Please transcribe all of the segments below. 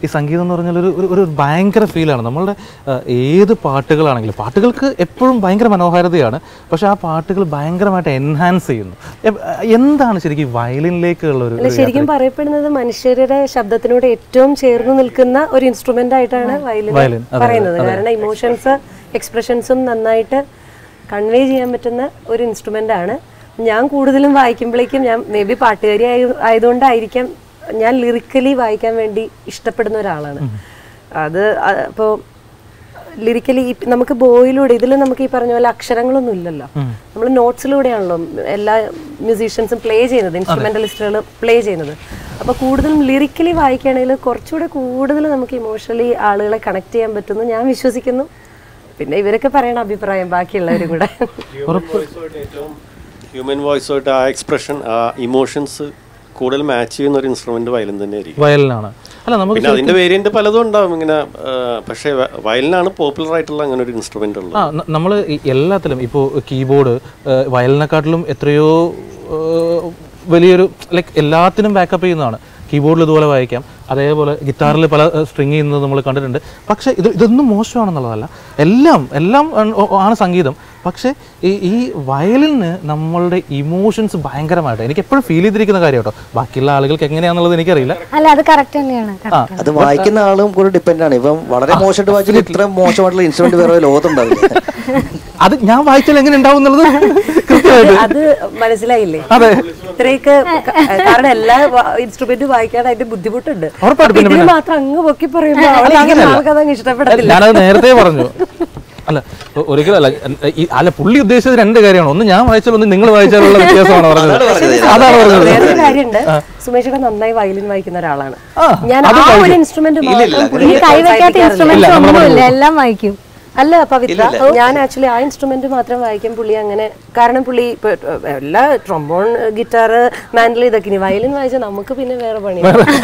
ഈ സംഗീതം എന്ന് പറഞ്ഞാൽ ഒരു ഒരു- ഒരു ഭയങ്കര ഫീലാണ് നമ്മളുടെ ആ, ഏത് പാട്ടുകളാണെങ്കിലും പാട്ടുകൾക്ക് എപ്പോഴും ഭയങ്കര മനോഹാരിതയാണ് പക്ഷെ ആ പാട്ടുകൾ ഭയങ്കരമായിട്ട് എൻഹാൻസ് ചെയ്യുന്നു എ- എന്താണ് ശരിക്കും വയലിനിലേക്കുള്ള ഒരു അല്ല ശരിക്കും പറയപ്പെടുന്നത് മനുഷ്യരുടെ ശബ്ദത്തിനോട് ഏറ്റവും ചേർന്ന് നിൽക്കുന്ന ഒരു ഇൻസ്ട്രുമെന്റ് ആയിട്ടാണ് വയലിൻ Violin, അതെ, പറയുന്നത് കാരണം ഇമോഷൻസ് എക്സ്പ്രഷൻസും നന്നായിട്ട് കൺവേ ചെയ്യാൻ പറ്റുന്ന ഒരു ഇൻസ്ട്രുമെന്റ് ആണ് ഞാൻ കൂടുതലും വായിക്കുമ്പോഴേക്കും ഞാൻ മേ ബി പാട്ടുകാരി ആയ- ആയതുകൊണ്ടായിരിക്കാം ഞാൻ ലിറിക്കലി വായിക്കാൻ വേണ്ടി ഇഷ്ടപ്പെടുന്ന ഒരാളാണ് അത് അപ്പോൾ ലിറിക്കലി നമുക്ക് ബോയിലൂടെ ഇതിൽ നമുക്ക് ഈ പറഞ്ഞ പോലെ അക്ഷരങ്ങളൊന്നും ഇല്ലല്ലോ നമ്മൾ നോട്ട്സിലൂടെയാണല്ലോ എല്ലാ മ്യൂസീഷ്യൻസും പ്ലേ ചെയ്യുന്നത് ഇൻസ്ട്രുമെന്റലിസ്റ്റുകൾ പ്ലേ ചെയ്യുന്നത് അപ്പൊ കൂടുതലും ലിറിക്കലി വായിക്കുകയാണെങ്കിൽ കുറച്ചുകൂടെ കൂടുതൽ നമുക്ക് ഇമോഷണലി ആളുകളെ കണക്ട് ചെയ്യാൻ പറ്റുമെന്ന് ഞാൻ വിശ്വസിക്കുന്നു പിന്നെ ഇവരൊക്കെ പറയണ അഭിപ്രായം ബാക്കിയുള്ളവരും കൂടെ ഹ്യൂമൻ വോയിസുമായിട്ട് ആ എക്സ്പ്രഷൻ ആ ഇമോഷൻസ് കൂടുതൽ മാച്ച് ചെയ്യുന്ന ഒരു ഇൻസ്ട്രുമെന്റ് വയലിൻ തന്നെ ആയിരിക്കും വയലിനാണ് അല്ല നമുക്ക് പിന്നെ അതിന്റെ വേരിയന്റ് പലതും ഉണ്ടാവും ഇങ്ങനെ ആ, പക്ഷേ വ- വയലിനാണ് പോപ്പുലർ ആയിട്ടുള്ള അങ്ങനെ ഒരു ഇൻസ്ട്രുമെന്റ് ഉള്ളത് ആ നമ്മൾ എല്ലാത്തിലും ഇപ്പോൾ കീബോർഡ് വയലിനെക്കാട്ടിലും എത്രയോ ആ, വലിയൊരു ലൈക്ക് എല്ലാത്തിനും ബാക്കപ്പ് ചെയ്യുന്നതാണ് കീബോർഡിൽ ഇതുപോലെ വായിക്കാം അതേപോലെ ഗിറ്റാറിൽ പല സ്ട്രിങ് ചെയ്യുന്നത് നമ്മൾ കണ്ടിട്ടുണ്ട് പക്ഷേ ഇത് ഇതൊന്നും മോശമാണെന്നുള്ളതല്ല എല്ലാം എല്ലാം ആണ്- ആണ് സംഗീതം പക്ഷേ ഈ ഈ വയലിന് നമ്മളുടെ ഇമോഷൻസ് ഭയങ്കരമായിട്ട് എനിക്ക് എപ്പോഴും ഫീൽ ചെയ്തിരിക്കുന്ന കാര്യം കേട്ടോ ബാക്കിയുള്ള ആളുകൾക്ക് എങ്ങനെയാണെന്നുള്ളത് എനിക്കറിയില്ല അല്ല അത് കറക്റ്റ് തന്നെയാണ് correct. അത് വായിക്കുന്ന ആളും കൂടെ ഡിപ്പെൻഡ് ആണ് ഇപ്പം വളരെ മോശമായിട്ട് വായിച്ചാൽ ഇത്ര മോശമായിട്ടുള്ള ഇൻസ്ട്രുമെന്റ് വേറെ ലോകത്തുണ്ടാവില്ല അത് ഞാൻ വായിച്ചാൽ എങ്ങനെ ഉണ്ടാവും എന്നുള്ളത് കൃത്യമായിട്ട് അത് മനസ്സിലായില്ലേ ഇത്രയൊക്കെ ക- കാരണം എല്ലാ ഇൻസ്ട്രുമെന്റ് വായിക്കാനായിട്ട് ബുദ്ധിമുട്ടുണ്ട് ഉറപ്പായിട്ടും അപ്പൊ ഇതിന് മാത്രം അങ്ങ് പൊക്കി പറയുമ്പോ അവിടെ ഇരിക്കുന്ന ആൾക്കതങ്ങ് ഇഷ്ടപ്പെടത്തില്ല ഞാനത് നേരത്തെ പറഞ്ഞു അല്ല ഒ- ഒരിക്കലും അല്ല ഈ- അല്ല പുള്ളി ഉദ്ദേശിച്ചത് രണ്ട് കാര്യമാണ് ഒന്ന് ഞാൻ വായിച്ചാൽ ഒന്ന് നിങ്ങൾ വായിച്ചാലുള്ള വ്യത്യാസമാണ് പറഞ്ഞത് അതാണ് പറഞ്ഞത് വേറൊരു കാര്യമുണ്ട് സുമേഷിയുടെ നന്നായി വയലിൻ വായിക്കുന്ന ഒരാളാണ് ആ, ഞാൻ അത് ആ ഒരു വായിക്കും. ഇൻസ്ട്രുമെന്റ് ഈ മാത്രം കൈവയ്ക്കാത്ത ഇൻസ്ട്രുമെന്റ്സ് ഒന്നുമില്ല എല്ലാം വായിക്കും അല്ല പവിത്ര ഞാൻ ആക്ച്വലി ആ ഇൻസ്ട്രുമെന്റ് മാത്രം വായിക്കും പുള്ളി അങ്ങനെ കാരണം പുള്ളി ഇപ്പൊ എല്ലാ ട്രോംബോൺ ഗിറ്റാർ മാൻഡൽ ഇതൊക്കെ ഇനി വയലിൻ വായിച്ചാൽ നമുക്ക് പിന്നെ വേറെ പണി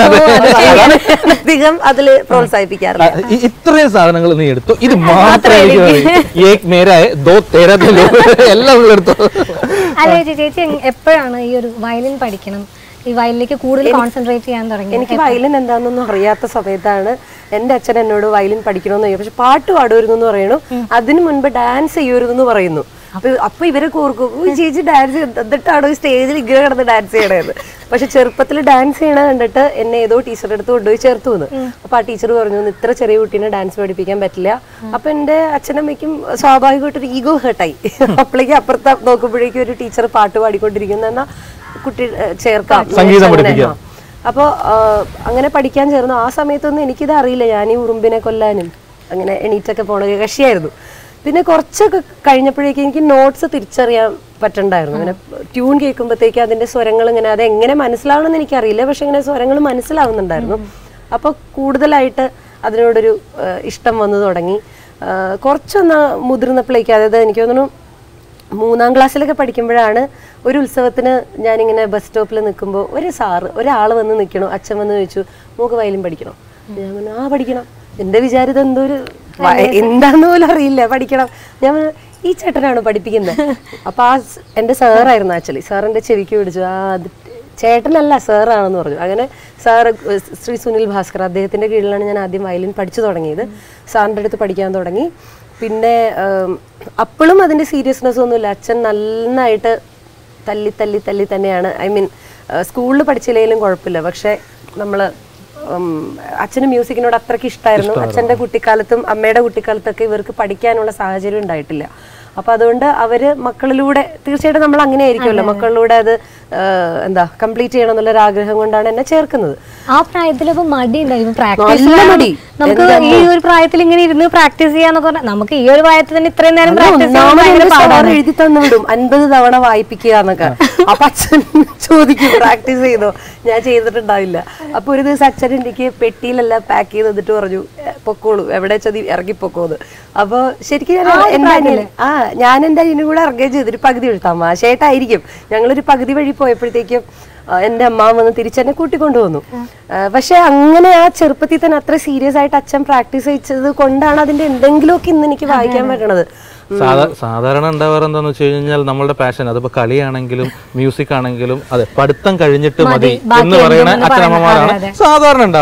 അധികം അതില് പ്രോത്സാഹിപ്പിക്കാറില്ല ആ, ഇ- ഇത്രയും സാധനങ്ങൾ നീ എടുത്തു ഇത് മാത്രം എനിക്ക് മതി. ഏക് മേരായ ദോ തേരാ ദോ. എല്ലാം നിങ്ങൾ എടുത്തു അല്ല ചേച്ചി ചേച്ചി എങ്- എപ്പോഴാണ് ഈ ഒരു വയലിൻ പഠിക്കണം ഈ വയലിലേക്ക് കൂടുതൽ കോൺസെൻട്രേറ്റ് ചെയ്യാൻ തുടങ്ങി എനിക്ക് വയലിൻ എന്താണെന്നൊന്നും അറിയാത്ത സമയത്താണ് എൻ്റെ അച്ഛൻ എന്നോട് വയലിൻ പഠിക്കണമെന്ന് ചോദിക്കും പക്ഷെ പാട്ട് പാടുമായിരുന്നു എന്ന് പറയുന്നു അതിനു മുൻപ് ഡാൻസ് ചെയ്യുമായിരുന്നു എന്ന് പറയുന്നു അപ്പൊ അപ്പൊ ഇവരൊക്കെ ഓർക്കും "ഓ, ഈ ചേച്ചി ഡാൻസ് എന്നിട്ടാണോ ഈ സ്റ്റേജിൽ ഇങ്ങനെ കിടന്ന് ഡാൻസ് ചെയ്യണത് പക്ഷെ ചെറുപ്പത്തിൽ ഡാൻസ് ചെയ്യണ കണ്ടിട്ട് എന്നെ ഏതോ ടീച്ചറുടെ അടുത്ത് കൊണ്ടുപോയി ചേർത്തു എന്ന് അപ്പൊ ആ ടീച്ചർ പറഞ്ഞു "ഇന്ന് ഇത്ര ചെറിയ കുട്ടീനെ ഡാൻസ് പഠിപ്പിക്കാൻ പറ്റില്ല അപ്പൊ എന്റെ അച്ഛനമ്മയ്ക്കും സ്വാഭാവികമായിട്ടൊരു ഈഗോ ഹേർട്ടായി അപ്പോഴേക്കും അപ്പുറത്ത് നോക്കുമ്പോഴേക്കും ഒരു ടീച്ചർ പാട്ട് പാടിക്കൊണ്ടിരിക്കുന്ന എന്നാ കുട്ടി ഏഹ്, ചേർക്കാം സംഗീതം അങ്ങനെ, പഠിപ്പിക്കാം. ആ. അപ്പോൾ അങ്ങനെ പഠിക്കാൻ ചേർന്നു ആ സമയത്തൊന്നും എനിക്കിത് അറിയില്ല ഞാൻ ഈ ഉറുമ്പിനെ കൊല്ലാനും അങ്ങനെ എണീറ്റൊക്കെ പോണ ഒരു കക്ഷിയായിരുന്നു പിന്നെ കുറച്ചൊക്കെ കഴിഞ്ഞപ്പോഴേക്കും എനിക്ക് നോട്ട്സ് തിരിച്ചറിയാൻ പറ്റണ്ടായിരുന്നു അങ്ങനെ ട്യൂൺ കേൾക്കുമ്പോഴത്തേക്ക് അതിന്റെ സ്വരങ്ങൾ ഇങ്ങനെ അത് എങ്ങനെ മനസ്സിലാവണമെന്ന് എനിക്കറിയില്ല പക്ഷെ ഇങ്ങനെ സ്വരങ്ങൾ മനസ്സിലാവുന്നുണ്ടായിരുന്നു അപ്പോൾ കൂടുതലായിട്ട് അതിനോടൊരു ആ, ഇഷ്ടം വന്നു തുടങ്ങി ആ, കുറച്ചൊന്ന് മുതിർന്നപ്പോഴേക്ക് അതായത് എനിക്ക് തോന്നുന്നു മൂന്നാം ക്ലാസ്സിലൊക്കെ പഠിക്കുമ്പോഴാണ് ഒരു ഉത്സവത്തിന് ഞാനിങ്ങനെ ബസ് സ്റ്റോപ്പിൽ നിൽക്കുമ്പോൾ ഒരു സാറ് ഒരാൾ വന്ന് നിൽക്കണോ അച്ഛൻ വന്ന് ചോദിച്ചു മൂക്ക് വയലിൻ പഠിക്കണം ഞാൻ പറഞ്ഞു ആ പഠിക്കണം എൻ്റെ വിചാരിത എന്തോ ഒരു വ- എന്താന്ന് പോലും അറിയില്ല പഠിക്കണം ഞാൻ പറഞ്ഞു, ഈ ചേട്ടനാണ് പഠിപ്പിക്കുന്നത് അപ്പൊ ആ സ് എൻ്റെ സാറായിരുന്നു ആക്ച്വലി സാർ എൻ്റെ ചെവിക്ക് പിടിച്ചു ആ അത് ചേട്ടനല്ല സാറാണെന്ന് പറഞ്ഞു അങ്ങനെ സാറ് ശ്രീ സുനിൽ ഭാസ്കർ അദ്ദേഹത്തിന്റെ കീഴിലാണ് ഞാൻ ആദ്യം വയലിൻ പഠിച്ചു തുടങ്ങിയത് സാറിൻ്റെ അടുത്ത് പഠിക്കാൻ തുടങ്ങി പിന്നെ അപ്പോഴും അതിന്റെ സീരിയസ്നെസ് ഒന്നുമില്ല അച്ഛൻ നന്നായിട്ട് തല്ലി തല്ലി തല്ലി തന്നെയാണ് ഐ മീൻ സ്കൂളിൽ പഠിച്ചില്ലെങ്കിലും കുഴപ്പമില്ല പക്ഷെ നമ്മള് ഉം, അച്ഛന് മ്യൂസിക്കിനോട് അത്രയ്ക്ക് ഇഷ്ടമായിരുന്നു അച്ഛന്റെ കുട്ടിക്കാലത്തും അമ്മയുടെ കുട്ടിക്കാലത്തൊക്കെ ഇവർക്ക് പഠിക്കാനുള്ള സാഹചര്യം ഉണ്ടായിട്ടില്ല അപ്പൊ അതുകൊണ്ട് അവര് മക്കളിലൂടെ തീർച്ചയായിട്ടും നമ്മൾ അങ്ങനെ ആയിരിക്കുമല്ലോ മക്കളിലൂടെ അത് ആ, എന്താ കംപ്ലീറ്റ് ചെയ്യണം എന്നുള്ള ഒരു ആഗ്രഹം കൊണ്ടാണ് എന്നെ ചേർക്കുന്നത് ആ പ്രായത്തിൽ ഇപ്പൊ മടി ഉണ്ടായിരുന്നു നല്ല മടി. നമുക്ക് ഈ ഒരു പ്രായത്തിൽ ഇങ്ങനെ ഇരുന്ന് പ്രാക്ടീസ് ചെയ്യാന്നൊക്കെ പറഞ്ഞാൽ നമുക്ക് ഈ ഒരു പ്രായത്തിൽ തന്നെ ഇത്രയും നേരം അന്ന് പ്രാക്ടീസ് ഒന്നാമത് ചെയ്യാൻ എന്റെ സാറ് പാടാണ് എഴുതി തന്നു വിടും അൻപത് തവണ വായിപ്പിക്കുക എന്നൊക്കെ അപ്പൊ അച്ഛൻ ചോദിക്കും പ്രാക്ടീസ് ചെയ്തോ ഞാൻ ചെയ്തിട്ടുണ്ടാവില്ല അപ്പൊ ഒരു ദിവസം അച്ഛൻ എനിക്ക് പെട്ടിയിലെല്ലാം പാക്ക് ചെയ്ത് എന്നിട്ട് പറഞ്ഞു "എ, പൊക്കോളൂ എവിടെ ചതി ഇറങ്ങി പൊക്കോന്ന് അപ്പൊ ശരിക്കും ഞാൻ എന്റെ അനിയൻ ആ ഞാൻ എന്റെ അനിയനും കൂടെ ഇറങ്ങുകയും ചെയ്തു ഒരു പകുതി വഴി തമാശയായിട്ടായിരിക്കും ഞങ്ങളൊരു പകുതി വഴി പോയപ്പോഴത്തേക്കും ആ, എന്റെ അമ്മ വന്ന് തിരിച്ചെന്നെ കൂട്ടിക്കൊണ്ടുവന്നു ആ, പക്ഷെ അങ്ങനെ ആ ചെറുപ്പത്തിൽ തന്നെ അത്ര സീരിയസ് ആയിട്ട് അച്ഛൻ പ്രാക്ടീസ് ചെയ്തത് കൊണ്ടാണ് അതിന്റെ എന്തെങ്കിലുമൊക്കെ ഇന്ന് എനിക്ക് വായിക്കാൻ പറ്റണത് സാധാ സാധാരണ ഉണ്ടാവാറ് എന്താന്ന് വെച്ച് കഴിഞ്ഞാൽ നമ്മളുടെ പാഷൻ അതിപ്പോ കളിയാണെങ്കിലും മ്യൂസിക് ആണെങ്കിലും അതെ പഠിത്തം കഴിഞ്ഞിട്ട് മതി എന്ന് ബാക്കി പറയുന്ന എന്തെങ്കിലും അച്ഛനമ്മമാരാണ് പറയണം. സാധാരണ ഉണ്ടാവാറ്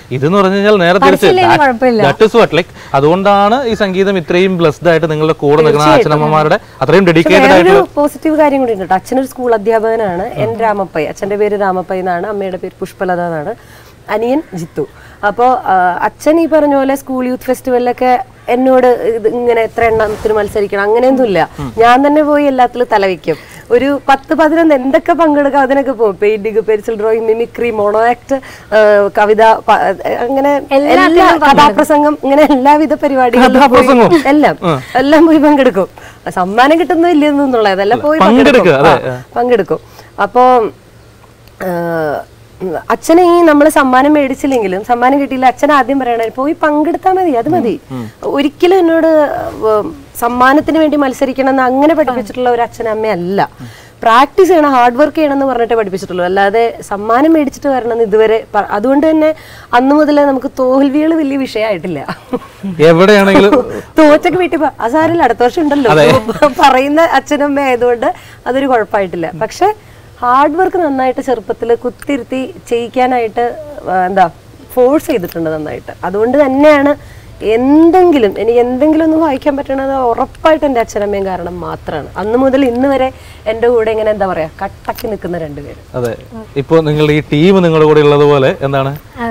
ഇതെന്ന് പറഞ്ഞു കഴിഞ്ഞാൽ നേരെ പഠിച്ചില്ലെങ്കിൽ കുഴപ്പമില്ല. തിരിച്ച് ലൈക്ക് അതുകൊണ്ടാണ് ഈ സംഗീതം ഇത്രയും ബ്ലസ്ഡ് ആയിട്ട് നിങ്ങളുടെ കൂടെ നിൽക്കുന്ന അച്ഛനമ്മമാരുടെ അത്രയും ഡെഡിക്കേറ്റഡ് വേറൊരു ആയിട്ടുള്ള പോസിറ്റീവ് കാര്യം കൂടി ഉണ്ട് കേട്ടോ അച്ഛനൊരു സ്കൂൾ അധ്യാപകനാണ് എൻ രാമപ്പൈ അച്ഛന്റെ പേര് രാമപ്പൈ എന്നാണ് അമ്മയുടെ പേര് പുഷ്പലത എന്നാണ് അനിയൻ ജിത്തു അപ്പോൾ അച്ഛൻ ഈ പറഞ്ഞ പോലെ സ്കൂൾ യൂത്ത് ഫെസ്റ്റിവലിലൊക്കെ എന്നോട് ഇത് ഇങ്ങനെ എത്ര എണ്ണത്തിന് മത്സരിക്കണം അങ്ങനെയൊന്നുമില്ല ഞാൻ തന്നെ പോയി എല്ലാത്തിലും തലവെക്കും ഒരു പത്ത് പതിനൊന്ന് എന്തൊക്കെ പങ്കെടുക്കാം അതിനൊക്കെ പോകും painting pencil drawing mimicry mono act കവിത പ- അങ്ങനെ എല്ലാ കഥാപ്രസംഗം ഇങ്ങനെ എല്ലാവിധ പരിപാടികളിലും പോയി- കഥാപ്രസംഗവും? എല്ലാം എല്ലാം പോയി പങ്കെടുക്കും സമ്മാനം കിട്ടുന്നോ ഇല്ലെന്നുള്ള അതെല്ലാം പോയി പങ്കെടുക്കുക, പങ്കെടുക്കും അതെ. ആ, പങ്കെടുക്കും അപ്പോ അച്ഛനെ ഈ നമ്മൾ സമ്മാനം മേടിച്ചില്ലെങ്കിലും സമ്മാനം കിട്ടിയില്ല അച്ഛൻ ആദ്യം പറയണ പോയി പങ്കെടുത്താൽ മതി അത് മതി ഒരിക്കലും എന്നോട് ഉം, സമ്മാനത്തിന് വേണ്ടി മത്സരിക്കണം എന്ന് അങ്ങനെ പഠിപ്പിച്ചിട്ടുള്ള ഒരു അച്ഛനമ്മയല്ല പ്രാക്ടീസ് ചെയ്യണം ഹാർഡ് വർക്ക് ചെയ്യണം എന്ന് പറഞ്ഞിട്ടേ പഠിപ്പിച്ചിട്ടുള്ളൂ അല്ലാതെ സമ്മാനം മേടിച്ചിട്ട് വരണം എന്ന് ഇതുവരെ പ- അതുകൊണ്ട് തന്നെ അന്ന് മുതലേ നമുക്ക് തോൽവികൾ വലിയ വിഷയമായിട്ടില്ല എവിടെയാണെങ്കിലും തോറ്റൊക്കെ വീട്ടിൽ പോ- ആ സാരില്ല അടുത്ത വർഷം ഉണ്ടല്ലോ പറയുന്ന അച്ഛനമ്മ ആയതുകൊണ്ട് അതൊരു കുഴപ്പമായിട്ടില്ല പക്ഷെ ഹാർഡ് വർക്ക് നന്നായിട്ട് ചെറുപ്പത്തിൽ കുത്തിരുത്തി ചെയ്യിക്കാനായിട്ട് ആ, എന്താ ഫോഴ്സ് ചെയ്തിട്ടുണ്ട് നന്നായിട്ട് അതുകൊണ്ട് തന്നെയാണ് എന്തെങ്കിലും എനിക്ക് എന്തെങ്കിലും ഒന്ന് വായിക്കാൻ പറ്റണത് ഉറപ്പായിട്ട് എൻ്റെ അച്ഛനമ്മയും കാരണം മാത്രമാണ് അന്ന് മുതൽ ഇന്ന് വരെ എൻ്റെ കൂടെ ഇങ്ങനെ എന്താ പറയാ കട്ടക്കി നിൽക്കുന്ന രണ്ടുപേര് അതെ ഇപ്പൊ നിങ്ങളുടെ ഈ ടീം നിങ്ങളുടെ കൂടെ ഉള്ളതുപോലെ എന്താണ്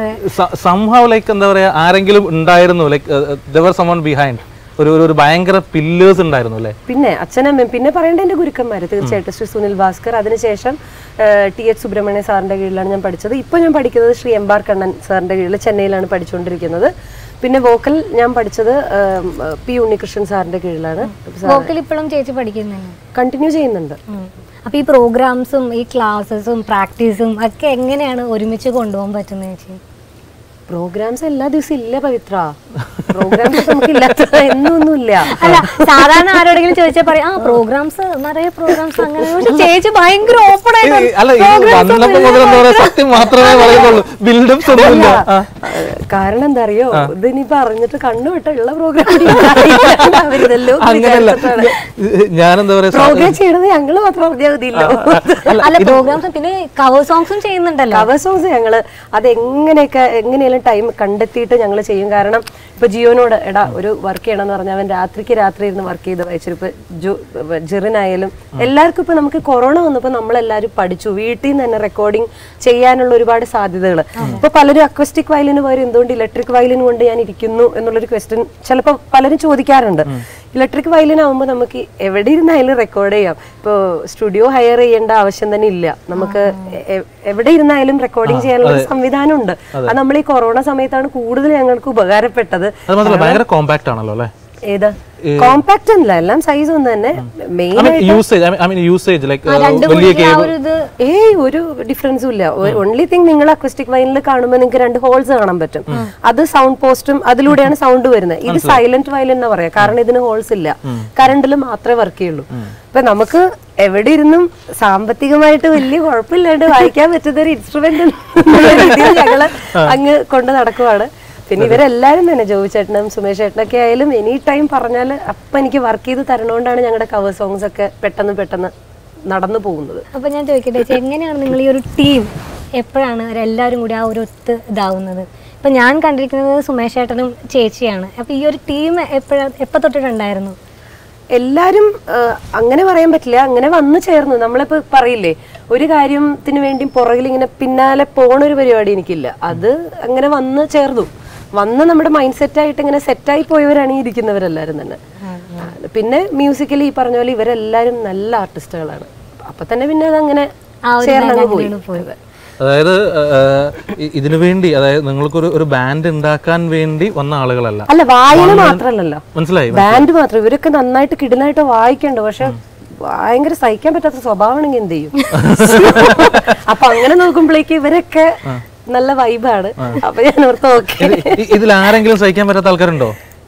സംഭവം ലൈക്ക് എന്താ പറയാ ആരെങ്കിലും ഉണ്ടായിരുന്നു ലൈക്ക് ദർ സമൺ ബിഹൈൻഡ് ഒരു ഒരു- ഒരു ഭയങ്കര പില്ലേഴ്സ് ഉണ്ടായിരുന്നു അല്ലേ പിന്നെ അച്ഛനമ്മയും പിന്നെ പറയേണ്ട എൻ്റെ ഗുരുക്കന്മാർ തീർച്ചയായിട്ടും ശ്രീ സുനിൽ ഭാസ്കർ അതിനുശേഷം ടി എച്ച് സുബ്രഹ്മണ്യ സാറിന്റെ കീഴിലാണ് ഞാൻ പഠിച്ചത് ഇപ്പോൾ ഞാൻ പഠിക്കുന്നത് ശ്രീ എം ബാർ കണ്ണൻ സാറിന്റെ കീഴിൽ ചെന്നൈയിലാണ് പഠിച്ചുകൊണ്ടിരിക്കുന്നത് പിന്നെ വോക്കൽ ഞാൻ പഠിച്ചത് ഏം, പി ഉണ്ണികൃഷ്ണൻ സാറിന്റെ കീഴിലാണ് വോക്കൽ ഇപ്പോഴും ചേച്ചി പഠിക്കുന്നുണ്ട് കണ്ടിന്യൂ ചെയ്യുന്നുണ്ട് അപ്പൊ ഈ പ്രോഗ്രാംസും ഈ ക്ലാസ്സസും പ്രാക്ടീസും ഒക്കെ എങ്ങനെയാണ് ഒരുമിച്ച് കൊണ്ടുപോകാൻ പറ്റുന്നത് ചേച്ചി പ്രോഗ്രാംസ് എല്ലാ ദിവസവും ഇല്ല പവിത്ര പ്രോഗ്രാംസ് നമുക്ക് ഇല്ലാത്ത എന്നൊന്നുമില്ല അല്ല സാധാരണ ആരോടെങ്കിലും ചോദിച്ചാൽ പറയാം ആ പ്രോഗ്രാംസ് നിറയെ പ്രോഗ്രാംസ് അങ്ങനെ പക്ഷെ ചേച്ചി ഭയങ്കര ഓപ്പൺ ഈ- അല്ല ഇത് വന്നപ്പോ മുതൽ എന്താ പറയാ സത്യം മാത്രമേ പറയുന്നുള്ളൂ ബിൽഡപ്സ് ഒന്നുമില്ല ആ. കാരണം എന്താ അറിയോ ഇത് ഇനിയിപ്പോ അറിഞ്ഞിട്ട് കണ്ണു വിട്ടുള്ള പ്രോഗ്രാം അവരിതല്ലോ അങ്ങനല്ല ഞാനെന്താ പറയാ സാ- പ്രോഗ്രാം ചെയ്യണത് ഞങ്ങള് മാത്രം അറിഞ്ഞാൽ മതിയല്ലോ അല്ല പ്രോഗ്രാംസ് പിന്നെ കവർ സോങ്സും ചെയ്യുന്നുണ്ടല്ലോ കവർ സോങ്സ് ഞങ്ങള് അത് എങ്ങനെയൊക്കെ എങ്ങനെയെങ്കിലും ടൈം കണ്ടെത്തിയിട്ട് ഞങ്ങൾ ചെയ്യും കാരണം ഇപ്പൊ ജിയോനോട് എടാ ഒരു വർക്ക് ചെയ്യണം എന്ന് പറഞ്ഞാൽ അവൻ രാത്രിക്ക് രാത്രി ഇരുന്ന് വർക്ക് ചെയ്ത് വായിച്ചു ഇപ്പൊ ജു ജെറിനായാലും എല്ലാവർക്കും ഇപ്പൊ നമുക്ക് കൊറോണ വന്നപ്പോൾ നമ്മളെല്ലാവരും പഠിച്ചു വീട്ടിൽ നിന്ന് തന്നെ റെക്കോർഡിംഗ് ചെയ്യാനുള്ള ഒരുപാട് സാധ്യതകൾ ഇപ്പൊ പലരും അക്വസ്റ്റിക് വയലിന് പകരം എന്തുകൊണ്ട് ഇലക്ട്രിക് വയലിൻ കൊണ്ട് ഞാൻ ഇരിക്കുന്നു എന്നുള്ളൊരു ക്വസ്റ്റ്യൻ ചിലപ്പോൾ പലരും ചോദിക്കാറുണ്ട് ഇലക്ട്രിക് വയലിൻ ആകുമ്പോൾ നമുക്ക് എവിടെ ഇരുന്നായാലും റെക്കോർഡ് ചെയ്യാം ഇപ്പോൾ സ്റ്റുഡിയോ ഹയർ ചെയ്യേണ്ട ആവശ്യം തന്നെ ഇല്ല നമുക്ക് എ- എ- എവിടെ ഇരുന്നായാലും റെക്കോർഡിംഗ് ചെയ്യാനുള്ള ഒരു സംവിധാനം ഉണ്ട് അത് നമ്മൾ ഈ കൊറോണ സമയത്താണ് കൂടുതൽ ഞങ്ങൾക്ക് ഉപകാരപ്പെട്ടത് അത് മാത്രമല്ല ഭയങ്കര കോമ്പാക്ട് ആണല്ലോ അല്ലേ ഏത് കോമ്പാക്ട് അല്ല എല്ലാം സൈസ് ഒന്ന് തന്നെ main I mean usage I mean usage like രണ്ട് വലിയ കൂടി ആ കേബിൾ ഒരു ഇത് ഏയ് ഒരു ഡിഫറൻസും ഇല്ല ഓൺലി തിങ് നിങ്ങൾ അക്വസ്റ്റിക് വൈനിൽ കാണുമ്പോൾ നിങ്ങൾക്ക് രണ്ട് ഹോൾസ് കാണാൻ പറ്റും അത് സൗണ്ട് പോസ്റ്റും അതിലൂടെയാണ് സൗണ്ട് വരുന്നത് ഇത് സൈലന്റ് വയലിൻ എന്ന് പറയാം കാരണം ഇതിന് ഹോൾസ് ഇല്ല കറണ്ടിൽ മാത്രമേ വർക്ക് ചെയ്യുള്ളൂ ഇപ്പൊ നമുക്ക് എവിടെ ഇരുന്നും സാമ്പത്തികമായിട്ട് വലിയ കുഴപ്പമില്ലാണ്ട് വായിക്കാൻ പറ്റുന്ന ഒരു ഇൻസ്ട്രുമെന്റ് ഞങ്ങള് അങ്ങ് കൊണ്ട് നടക്കുവാണ് പിന്നെ ഇവരെല്ലാരും തന്നെ ജോബി ചേട്ടനും സുമേഷ് ചേട്ടനൊക്കെ ആയാലും എനി ടൈം പറഞ്ഞാൽ അപ്പൊ എനിക്ക് വർക്ക് ചെയ്ത് തരണോണ്ടാണ് ഞങ്ങളുടെ കവർ സോങ്സ് ഒക്കെ പെട്ടെന്ന് പെട്ടെന്ന് നടന്നു പോകുന്നത് അപ്പൊ ഞാൻ ചോദിക്കട്ടെ ചേച്ചി എങ്ങനെയാണ് നിങ്ങൾ ഈ ഒരു ടീം എപ്പോഴാണ് എല്ലാവരും കൂടി ആ ഒരു ഒത്ത് ഇതാവുന്നത് ഇപ്പൊ ഞാൻ കണ്ടിരിക്കുന്നത് സുമേഷ് ചേട്ടനും ചേച്ചിയാണ് അപ്പൊ ഈ ഒരു ടീം എപ്പോഴാ എപ്പോ തൊട്ടിട്ടുണ്ടായിരുന്നു എല്ലാരും ആ, അങ്ങനെ പറയാൻ പറ്റില്ല അങ്ങനെ വന്നു ചേർന്നു നമ്മളിപ്പോ പറയില്ലേ ഒരു കാര്യത്തിന് വേണ്ടി പുറകിൽ ഇങ്ങനെ പിന്നാലെ പോണ ഒരു പരിപാടി എനിക്കില്ല അത് അങ്ങനെ വന്ന് ചേർന്നു വന്ന് നമ്മുടെ മൈൻഡ് സെറ്റ് ആയിട്ട് ഇങ്ങനെ സെറ്റായി പോയവരാണ് ഈ ഇരിക്കുന്നവരെല്ലാരും തന്നെ പിന്നെ മ്യൂസിക്കലി ഈ പറഞ്ഞ പോലെ ഇവരെല്ലാരും നല്ല ആർട്ടിസ്റ്റുകളാണ് അപ്പൊ തന്നെ പിന്നെ അതങ്ങനെ ആ ഒരു ചേർന്നങ്ങ് line പോയി അങ്ങനെയാണ് പോയത്. അതായത് ഇതിനു വേണ്ടി അതായത് നിങ്ങൾക്കൊരു ഒരു ബാൻഡ് ഉണ്ടാക്കാൻ വേണ്ടി വന്ന ആളുകളല്ല അല്ല വായന മാത്രല്ലല്ലോ മനസ്സിലായി ബാൻഡ് മാത്രം ഇവരൊക്കെ നന്നായിട്ട് കിടിലായിട്ട് വായിക്കണ്ട് പക്ഷെ ഭയങ്കര സഹിക്കാൻ പറ്റാത്ത സ്വഭാവമാണെങ്കിൽ എന്ത് ചെയ്യും അപ്പൊ അങ്ങനെ നോക്കുമ്പോഴേക്ക് ഇവരൊക്കെ നല്ല വൈബാണ് അപ്പൊ ഞാൻ ഓർത്ത് ഓക്കെ ഇതിൽ ആരെങ്കിലും സഹിക്കാൻ പറ്റാത്ത ആൾക്കാരുണ്ടോ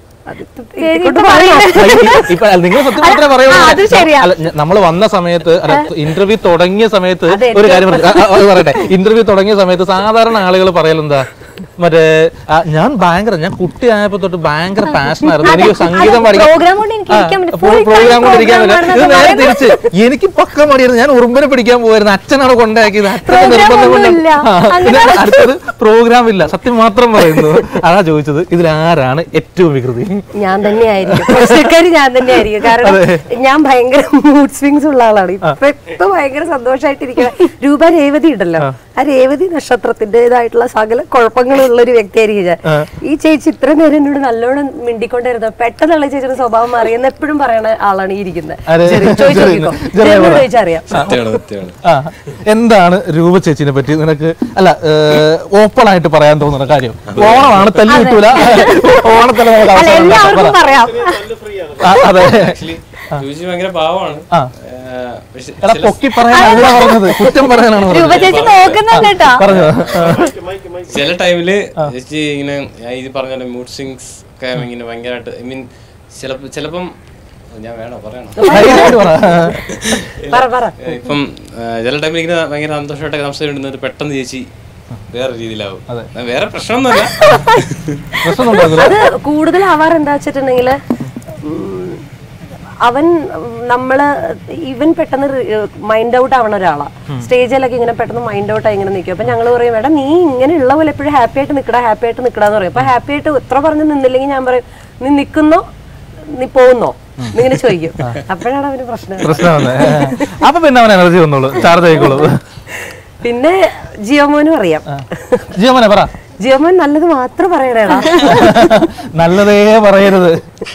ഇപ്പൊ നിങ്ങൾ സത്യം മാത്രമേ പറയുള്ളൂ നമ്മൾ വന്ന സമയത്ത് ഇന്റർവ്യൂ തുടങ്ങിയ സമയത്ത് ഒരു കാര്യം പറഞ്ഞു. ആ, ആ, അത് പറയട്ടെ ഇന്റർവ്യൂ തുടങ്ങിയ സമയത്ത് സാധാരണ ആളുകൾ പറയലെന്താ മറ്റേ ആ, ഞാൻ ഭയങ്കര ഞാൻ കുട്ടിയായപ്പോ തൊട്ട് ഭയങ്കര പാഷൻ ആയിരുന്നു എനിക്ക് സംഗീതം പഠിക്കാൻ program കൊണ്ട് എനിക്ക് ഇരിക്കാൻ പറ്റും. Full time പ്രോഗ്രാം കൊണ്ട് ഇരിക്കാൻ program പറ്റില്ല ഇത് ആണെന്നൊക്കെ നേരെ തിരിച്ച് എനിക്ക് പക്ക മടിയായിരുന്നു ഞാൻ ഉറുമ്പിനെ പിടിക്കാൻ പോയിരുന്നു അച്ഛനാണ് കൊണ്ടാക്കിയത് അച്ഛൻ Program നിർബന്ധം കൊണ്ട് ഒന്നുമില്ല. ആ, അങ്ങനെ ഇത് അടുത്തത് പ്രോഗ്രാം ഇല്ല സത്യം മാത്രം പറയുന്നു അതാ ചോദിച്ചത് ഇതിലാരാണ് ഏറ്റവും വികൃതി ഞാൻ തന്നെയായിരിക്കും പ്രശ്നക്കാരി ഞാൻ തന്നെയായിരിക്കും കാരണം ഞാൻ ഭയങ്കര മൂഡ് സ്വിങ്സ് ഉള്ള ആളാണ് ഇപ്പൊ ഇപ്പൊ ഭയങ്കര സന്തോഷമായിട്ടിരിക്കുന്ന രൂപ രേവതി ഉണ്ടല്ലോ ആ രേവതി നക്ഷത്രത്തിന്റേതായിട്ടുള്ള സകല കുഴപ്പങ്ങളുള്ള ഒരു വ്യക്തിയായിരിക്കും ഞാൻ ഈ ചേച്ചി ഇത്ര നേരം എന്നോട് നല്ലോണം മിണ്ടിക്കൊണ്ടിരുന്നത് പെട്ടെന്നുള്ള ചേച്ചിയുടെ സ്വഭാവം മാറിയെന്ന് എപ്പോഴും പറയണ ആളാണ് ഈ ഇരിക്കുന്നത് അതെ. ചെറിയ- ചോദിച്ച് ചെറിയ- നോക്കിക്കോ. ചെറിയ ജെറിനോട് പറ. ചോദിച്ചറിയാം സത്യമാണ് സത്യമാണ് ആ എന്താണ് രൂപ ചേച്ചിനെ പറ്റി നിനക്ക് അല്ല ഓപ്പൺ ആയിട്ട് പറയാൻ തോന്നുന്ന കാര്യം ഓണമാണ് തല്ലി കിട്ടൂല ഓണത്തല്ല നമുക്ക് അല്ല അവസരം ഉണ്ടാക്കാം. എല്ലാവർക്കും പറ. പറയാം ആ, അതെ ആക്ച്വലി ജോജി ഭയങ്കര പാവമാണ് ആ. ഏഹ്, പക്ഷെ എടാ ചില പൊക്കി പറയാനല്ല പറഞ്ഞത് കുറ്റം പറയാനാണ് രൂപ പറഞ്ഞത് ചേച്ചി നോക്കുന്നുണ്ട് കേട്ടോ പറഞ്ഞോ ചില ടൈമില് ചേച്ചി ഇങ്ങനെ ഞാൻ ഇത് പറഞ്ഞ മൂഡ് സ്വിങ്സ് ഒക്കെ ഇങ്ങനെ ഭയങ്കരമായിട്ട് ഐ മീൻ ചിലപ്പോ ചിലപ്പം ഞാൻ വേണോ പറയണോ ധൈര്യമായിട്ട് പറ പറ പറ ഏഹ്, ഇപ്പം ഏഹ്, ചില ടൈമിൽ ഇങ്ങനെ ഭയങ്കര സന്തോഷമായിട്ടൊക്കെ സംസാരിക്കുന്നത് പെട്ടെന്ന് ചേച്ചി വേറെ രീതിയിലാവും ഞാൻ വേറെ പ്രശ്നമൊന്നുമല്ല പ്രശ്നം ഉണ്ടാക്കില്ല അത് കൂടുതൽ ആവാറ് എന്താ വെച്ചിട്ടുണ്ടെങ്കിൽ അവൻ ഉം, നമ്മള് ഇവൻ പെട്ടെന്ന് മൈൻഡ് ഔട്ട് ആവണ ഒരാളാ സ്റ്റേജിലൊക്കെ ഇങ്ങനെ പെട്ടെന്ന് മൈൻഡ് ഔട്ട് ആയി ഇങ്ങനെ നിൽക്കും അപ്പൊ ഞങ്ങൾ പറയും എടാ നീ ഇങ്ങനെ ഉള്ള പോലെ എപ്പോഴും ഹാപ്പി ആയിട്ട് നിൽക്കടാ ഹാപ്പി ആയിട്ട് നിൽക്കടാന്ന് പറയും അപ്പൊ ഹാപ്പി ആയിട്ട് എത്ര പറഞ്ഞ് നിന്നില്ലെങ്കിൽ ഞാൻ പറയും നീ നിൽക്കുന്നോ നീ പോകുന്നോ എന്നിങ്ങനെ ചോദിക്കും അപ്പോഴാണ് അവന് പ്രശ്നം പ്രശ്നമാണ് അപ്പൊ പിന്നെ അവൻ എനർജി വന്നോളൂ ചാർജ് ആയിക്കോളൂ പിന്നെ ജിയോമോനും അറിയാം ജിയോമനെ പറ ജിയോമോൻ നല്ലത് മാത്രം പറയണേടാ നല്ലതേ പറയരുത്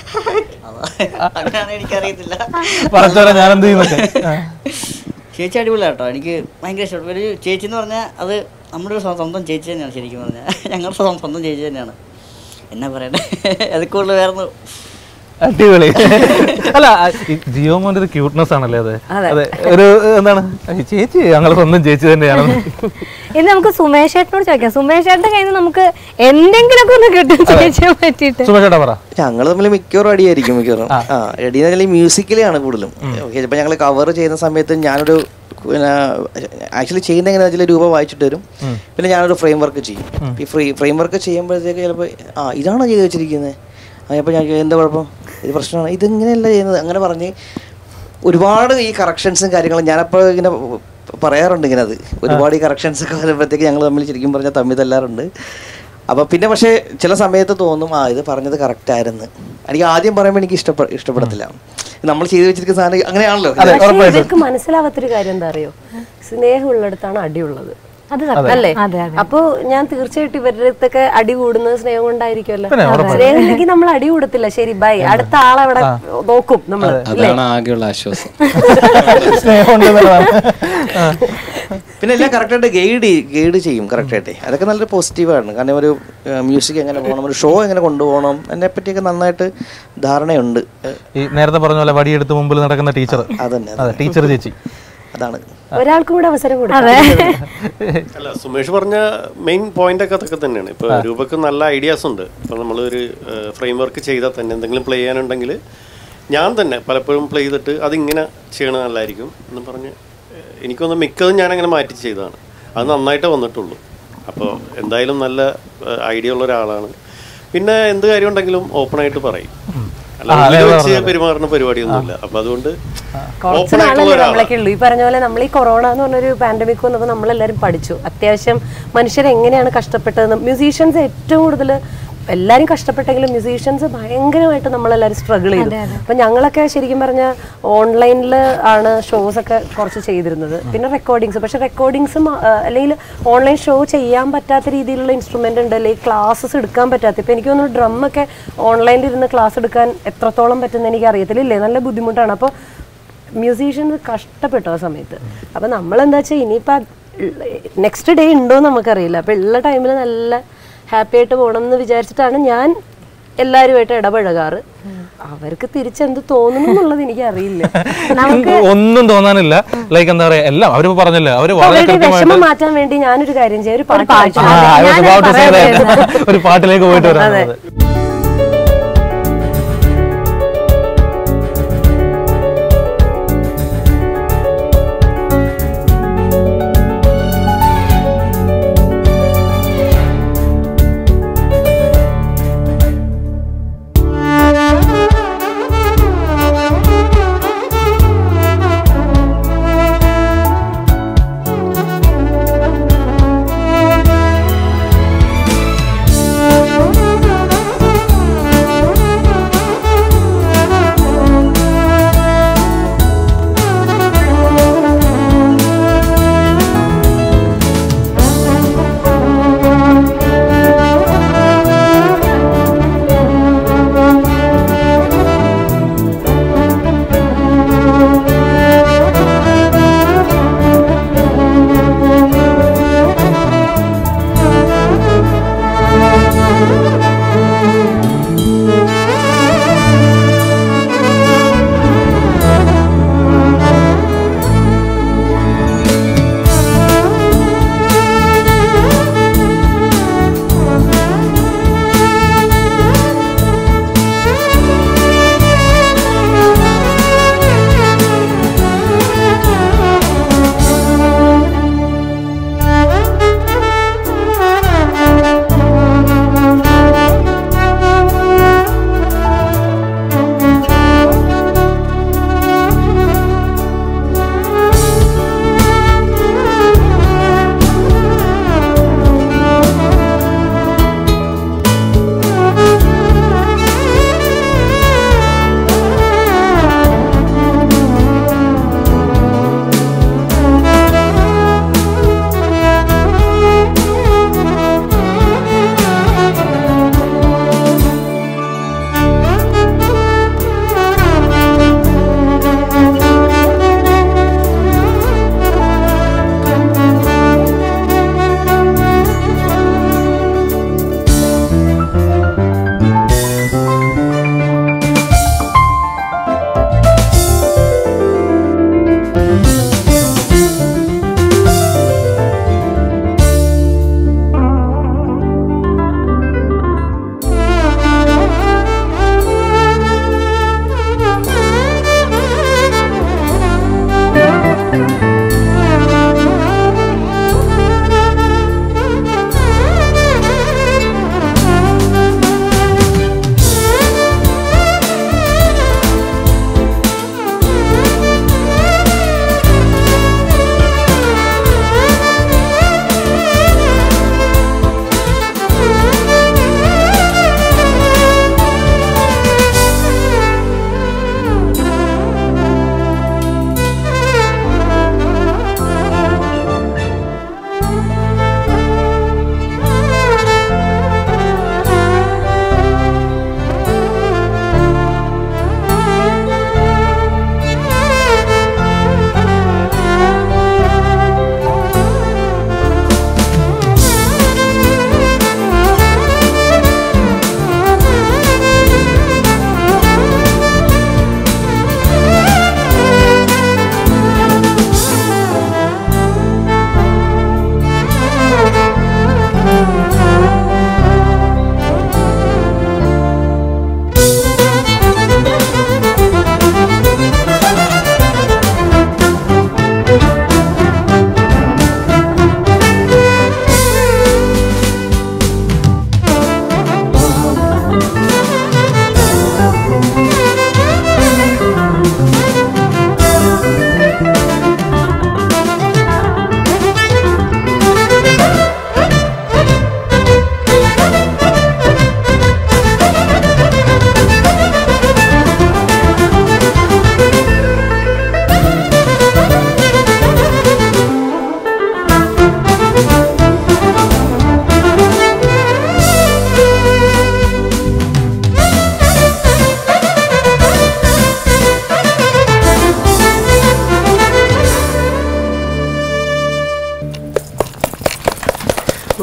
അങ്ങനെയാണ് എനിക്കറിയത്തില്ല പറച്ചോടെ ഞാൻ എന്ത് ചെയ്യുന്നൊക്കെ ആ. ചേച്ചി അടിപൊളിയാണ് കേട്ടോ എനിക്ക് ഭയങ്കര ഇഷ്ടപ്പെട്ടു ഒരു ചേച്ചി എന്ന് പറഞ്ഞാൽ അത് നമ്മുടെ ഒരു സ്വ- സ്വന്തം ചേച്ചി തന്നെയാണ് ശരിക്കും പറഞ്ഞാൽ ഞങ്ങളുടെ സ്വന്തം സ്വന്തം ചേച്ചി തന്നെയാണ് എന്നാ പറയണ്ടേ അത് കൂടുതൽ വേറെ അടിപൊളി അല്ല ഈ ജിയോ മോന്റെ ഒരു ക്യൂട്ട്നെസ് ആണല്ലേ അത് അതെ ഒരു എന്താണ് ഈ ചേച്ചി ഞങ്ങൾ സ്വന്തം ചേച്ചി തന്നെയാണ് ഇനി നമുക്ക് സുമേഷ് ചേട്ടനോട് ചോദിക്കാം സുമേഷ് ചേട്ടന്റെ കയ്യിൽ നിന്ന് നമുക്ക് എന്തെങ്കിലുമൊക്കെ ഒന്ന് കിട്ടും ചേച്ചിയെ പറ്റിയിട്ട് സുമേഷ് ചേട്ടാ പറ ഞങ്ങൾ തമ്മിൽ മിക്കവാറും അടിയായിരിക്കും മിക്കവാറും ആ അടി എന്ന് വെച്ചാൽ മ്യൂസിക്കലാണ് കൂടുതലും ഓക്കെ ഇപ്പം ഞങ്ങൾ കവർ ചെയ്യുന്ന സമയത്ത് ഞാനൊരു പിന്നെ ആക്ച്വലി ചെയ്യുന്ന എങ്ങനെയാ വെച്ചാൽ രൂപ വായിച്ചിട്ട് വരും പിന്നെ ഞാനൊരു ഫ്രെയിം വർക്ക് ചെയ്യും ഈ ഫ്രീ ഫ്രെയിം വർക്ക് ചെയ്യുമ്പോഴത്തേക്ക് ചിലപ്പോൾ ആ ഇതാണോ ചെയ്ത് വെച്ചിരിക്കുന്നത് അപ്പോൾ ഞാൻ ചോദിക്കും, എന്താ കുഴപ്പം ഇത് പ്രശ്നമാണ് ഇതിങ്ങനെയല്ല ചെയ്യുന്നത് അങ്ങനെ പറഞ്ഞ് ഒരുപാട് ഈ കറക്ഷൻസും കാര്യങ്ങളും ഞാനപ്പോൾ ഇങ്ങനെ പറയാറുണ്ട് ഇങ്ങനെ അത് ഒരുപാട് ഈ കറക്ഷൻസ് ഒക്കെ വരുമ്പോഴത്തേക്ക് ഞങ്ങൾ തമ്മിൽ ശരിക്കും പറഞ്ഞാൽ തമ്മിൽ തല്ലാറുണ്ട് അപ്പൊ പിന്നെ പക്ഷേ ചില സമയത്ത് തോന്നും ആ ഇത് പറഞ്ഞത് കറക്റ്റ് ആയിരുന്നു എനിക്ക് ആദ്യം പറയുമ്പോൾ എനിക്ക് ഇഷ്ടപ്പെ ഇഷ്ടപ്പെടത്തില്ല നമ്മൾ ചെയ്തു വെച്ചിരിക്കുന്ന സാധനം അങ്ങനെയാണല്ലോ പക്ഷേ ഇവർക്ക് മനസ്സിലാവാത്തൊരു കാര്യം എന്താ അറിയോ സ്നേഹമുള്ളിടത്താണ് അടിയുള്ളത് അത് സത്യം. അല്ലേ അതെ അതെ അപ്പൊ ഞാൻ തീർച്ചയായിട്ടും ഇവരുടെ അടുത്തൊക്കെ അടി കൂടുന്നത് സ്നേഹം കൊണ്ടായിരിക്കുമല്ലോ സ്നേഹം ഇല്ലെങ്കിൽ നമ്മൾ അടി കൂടത്തില്ല ശരി ബൈ അടുത്ത ആളവിടെ നോക്കും നമ്മൾ അതാണ് ആകെയുള്ള ആശ്വാസം സ്നേഹം ഉണ്ടെന്നുള്ളതാണ് ആ. പിന്നെ എല്ലാം കറക്റ്റായിട്ട് ഗൈഡ് ഗൈഡ് ചെയ്യും കറക്റ്റായിട്ട് അതൊക്കെ നല്ലൊരു പോസിറ്റീവാണ് കാരണം ഒരു മ്യൂസിക് എങ്ങനെ പോകണം ഒരു ഷോ എങ്ങനെ കൊണ്ടുപോകണം അതിനെ പറ്റിയൊക്കെ നന്നായിട്ട് ധാരണയുണ്ട് ഏഹ്, ഈ നേരത്തെ പറഞ്ഞ പോലെ വടിയെടുത്ത് മുമ്പിൽ നടക്കുന്ന ടീച്ചർ അതന്നെ അതെ ടീച്ചർ ചേച്ചി അതാണ് ഒരാൾക്കും കൂടെ അവസരം കൊടുക്കാം അല്ല സുമേഷ് പറഞ്ഞ മെയിൻ പോയിന്റ് ഒക്കെ അതൊക്കെ തന്നെയാണ് ഇപ്പൊ രൂപക്ക് നല്ല ഐഡിയാസ് ഉണ്ട് ഇപ്പൊ നമ്മളൊരു ഫ്രെയിം വർക്ക് ചെയ്താൽ തന്നെ എന്തെങ്കിലും പ്ലേ ചെയ്യാനുണ്ടെങ്കിൽ ഞാൻ തന്നെ പലപ്പോഴും പ്ലേ ചെയ്തിട്ട് അതിങ്ങനെ ചെയ്യണത് നല്ലതായിരിക്കും എന്ന് പറഞ്ഞ് ഏഹ്, എനിക്കൊന്ന് മിക്കതും ഞാൻ അങ്ങനെ മാറ്റി ചെയ്തതാണ് അത് നന്നായിട്ടേ വന്നിട്ടുള്ളൂ അപ്പോൾ എന്തായാലും നല്ല ഐഡിയ ഉള്ള ഒരാളാണ് പിന്നെ എന്ത് കാര്യം ഉണ്ടെങ്കിലും ഓപ്പൺ ആയിട്ട് പറയും അല്ല ഉള്ളിൽ വെച്ച് പെരുമാറുന്ന പരിപാടിയൊന്നുമില്ല അപ്പൊ അതുകൊണ്ട് കുറച്ച് ഓപ്പൺ ആയിട്ടുള്ള നാളല്ലേ ഒരാളാണ് നമ്മളൊക്കെ ഉള്ളൂ ഈ പറഞ്ഞ പോലെ നമ്മൾ ഈ കൊറോണ എന്ന് പറഞ്ഞൊരു പാൻഡമിക് വന്നപ്പോൾ നമ്മളെല്ലാവരും പഠിച്ചു അത്യാവശ്യം മനുഷ്യർ എങ്ങനെയാണ് കഷ്ടപ്പെട്ടതെന്ന് മ്യൂസീഷ്യൻസ് ഏറ്റവും കൂടുതൽ എല്ലാവരും കഷ്ടപ്പെട്ടെങ്കിലും മ്യൂസീഷ്യൻസ് ഭയങ്കരമായിട്ട് നമ്മളെല്ലാവരും സ്ട്രഗിൾ ചെയ്തു അപ്പൊ ഞങ്ങളൊക്കെ ശരിക്കും പറഞ്ഞാൽ ഓൺലൈനിൽ ആണ് ഷോസ് ഒക്കെ കുറച്ച് ചെയ്തിരുന്നത് പിന്നെ റെക്കോർഡിങ്സ് പക്ഷെ റെക്കോർഡിങ്സും അല്ലെങ്കിൽ ഓൺലൈൻ ഷോ ചെയ്യാൻ പറ്റാത്ത രീതിയിലുള്ള ഇൻസ്ട്രുമെന്റ് ഉണ്ട് അല്ലെങ്കിൽ ക്ലാസ്സസ് എടുക്കാൻ പറ്റാത്ത ഇപ്പൊ എനിക്ക് തോന്നുന്നു ഡ്രം ഒക്കെ ഓൺലൈനിൽ ഇരുന്ന് ക്ലാസ് എടുക്കാൻ എത്രത്തോളം പറ്റുന്ന എനിക്ക് അറിയത്തില്ല ഇല്ലേ നല്ല ബുദ്ധിമുട്ടാണ് അപ്പോൾ മ്യൂസീഷ്യൻസ് കഷ്ടപ്പെട്ടു ആ സമയത്ത് അപ്പൊ നമ്മൾ എന്താ വെച്ചാൽ ഇനിയിപ്പോൾ നെക്സ്റ്റ് ഡേ ഉണ്ടോ എന്ന് നമുക്കറിയില്ല അപ്പൊ ഉള്ള ടൈമിൽ നല്ല ഹാപ്പി ആയിട്ട് പോകണം എന്ന് വിചാരിച്ചിട്ടാണ് ഞാൻ എല്ലാവരുമായിട്ട് ഇടപഴകാറ് അവർക്ക് തിരിച്ചെന്ത് തോന്നുന്നു എന്നുള്ളത് എനിക്ക് അറിയില്ല ഒന്നും തോന്നാനില്ല ലൈക്ക് എന്താ പറയാ എല്ലാം അവര് പറഞ്ഞല്ലോ അവര് വളരെ അവരുടെ കൃത്യമായിട്ട് വിഷമം മാറ്റാൻ വേണ്ടി ഞാനൊരു കാര്യം ചെയ്യാം ഒരു പാട്ട് പാട്ട്. പാടാം. ആ, I was ഞാനത് about to say പറയാൻ that. ഒരു പാട്ടിലേക്ക് പോയിട്ട് വരാം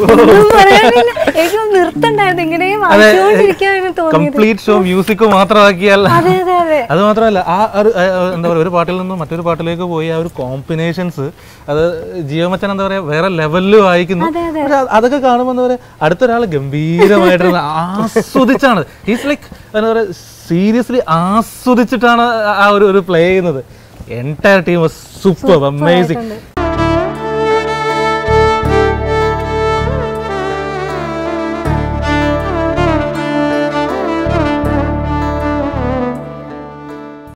ഒന്നും പറയാനില്ല. എനിക്ക് നിർത്തണ്ടായിരുന്നു ഇങ്ങനെ വായിച്ചുകൊണ്ടിരിക്കാനാണ് തോന്നിയത് കംപ്ലീറ്റ് ഷോ മ്യൂസിക് മാത്രമാക്കിയാൽ അതെ അതെ അതെ അത് മാത്രമല്ല ആ ഒരു ആ, ആ, എന്താ പറയുക ഒരു പാട്ടിൽ നിന്ന് മറ്റൊരു പാട്ടിലേക്ക് പോയി ആ ഒരു കോമ്പിനേഷൻസ് അത് ജിയോ മച്ചൻ എന്താ പറയാ വേറെ ലെവലിൽ വായിക്കുന്നു പക്ഷെ അത് അതൊക്കെ കാണുമ്പോൾ എന്താ പറയാ അടുത്തൊരാൾ ഗംഭീരമായിട്ട് ആസ്വദിച്ചാണ് ഈസ് ലൈക്ക് എന്താ പറയാ സീരിയസ്ലി ആസ്വദിച്ചിട്ടാണ് ആ ഒരു ഒരു പ്ലേ ചെയ്യുന്നത് എൻറ്റയർ ടീം സൂപ്പർ അമേസിങ്